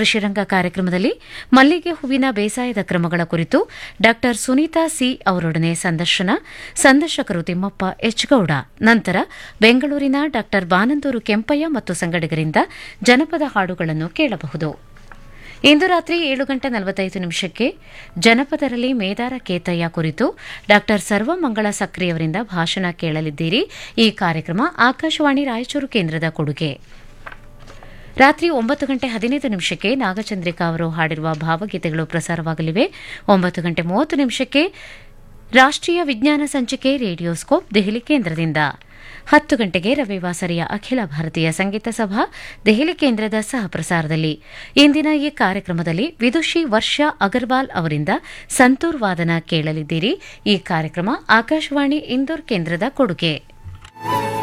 ಕೃಷಿರಂಗ ಕಾರ್ಯಕ್ರಮದಲ್ಲಿ ಮಲ್ಲಿಗೆ ಹೂವಿನ ಬೇಸಾಯದ ಕ್ರಮಗಳ ಕುರಿತು ಡಾ ಸುನೀತಾ ಸಿ ಅವರೊಡನೆ ಸಂದರ್ಶನ ಸಂದರ್ಶಕರು ತಿಮ್ಮಪ್ಪ ಎಚ್ ಗೌಡ ನಂತರ ಬೆಂಗಳೂರಿನ ಡಾ ಬಾನಂದೂರು ಕೆಂಪಯ್ಯ ಮತ್ತು ಸಂಗಡಿಗರಿಂದ ಜನಪದ ಹಾಡುಗಳನ್ನು ಕೇಳಬಹುದು ಇಂದು ರಾತ್ರಿ ಏಳು ಗಂಟೆ ನಲವತ್ತೈದು ನಿಮಿಷಕ್ಕೆ ಜನಪದರಲ್ಲಿ ಮೇದಾರ ಕೇತಯ್ಯ ಕುರಿತು ಡಾ ಸರ್ವಮಂಗಳ ಸಕ್ರಿಯವರಿಂದ ಭಾಷಣ ಕೇಳಲಿದ್ದೀರಿ ಈ ಕಾರ್ಯಕ್ರಮ ಆಕಾಶವಾಣಿ ರಾಯಚೂರು ಕೇಂದ್ರದ ಕೊಡುಗೆ ರಾತ್ರಿ ಒಂಬತ್ತು ಗಂಟೆ ಹದಿನೈದು ನಿಮಿಷಕ್ಕೆ ನಾಗಚಂದ್ರಿಕಾ ಅವರು ಹಾಡಿರುವ ಭಾವಗೀತೆಗಳು ಪ್ರಸಾರವಾಗಲಿವೆ ಒಂಬತ್ತು ಗಂಟೆ ಮೂವತ್ತು ನಿಮಿಷಕ್ಕೆ ರಾಷ್ಟ್ರೀಯ ವಿಜ್ಞಾನ ಸಂಚಿಕೆ ರೇಡಿಯೋಸ್ಕೋಪ್ ದೆಹಲಿ ಕೇಂದ್ರದಿಂದ ಹತ್ತು ಗಂಟೆಗೆ ರವಿವಾಸರಿಯ ಅಖಿಲ ಭಾರತೀಯ ಸಂಗೀತ ಸಭಾ ದೆಹಲಿ ಕೇಂದ್ರದ ಸಹ ಪ್ರಸಾರದಲ್ಲಿ ಇಂದಿನ ಈ ಕಾರ್ಯಕ್ರಮದಲ್ಲಿ ವಿದುಷಿ ವರ್ಷಾ ಅಗರ್ವಾಲ್ ಅವರಿಂದ ಸಂತೂರ್ ವಾದನ ಕೇಳಲಿದ್ದೀರಿ ಈ ಕಾರ್ಯಕ್ರಮ ಆಕಾಶವಾಣಿ ಇಂದೋರ್ ಕೇಂದ್ರದ ಕೊಡುಗೆ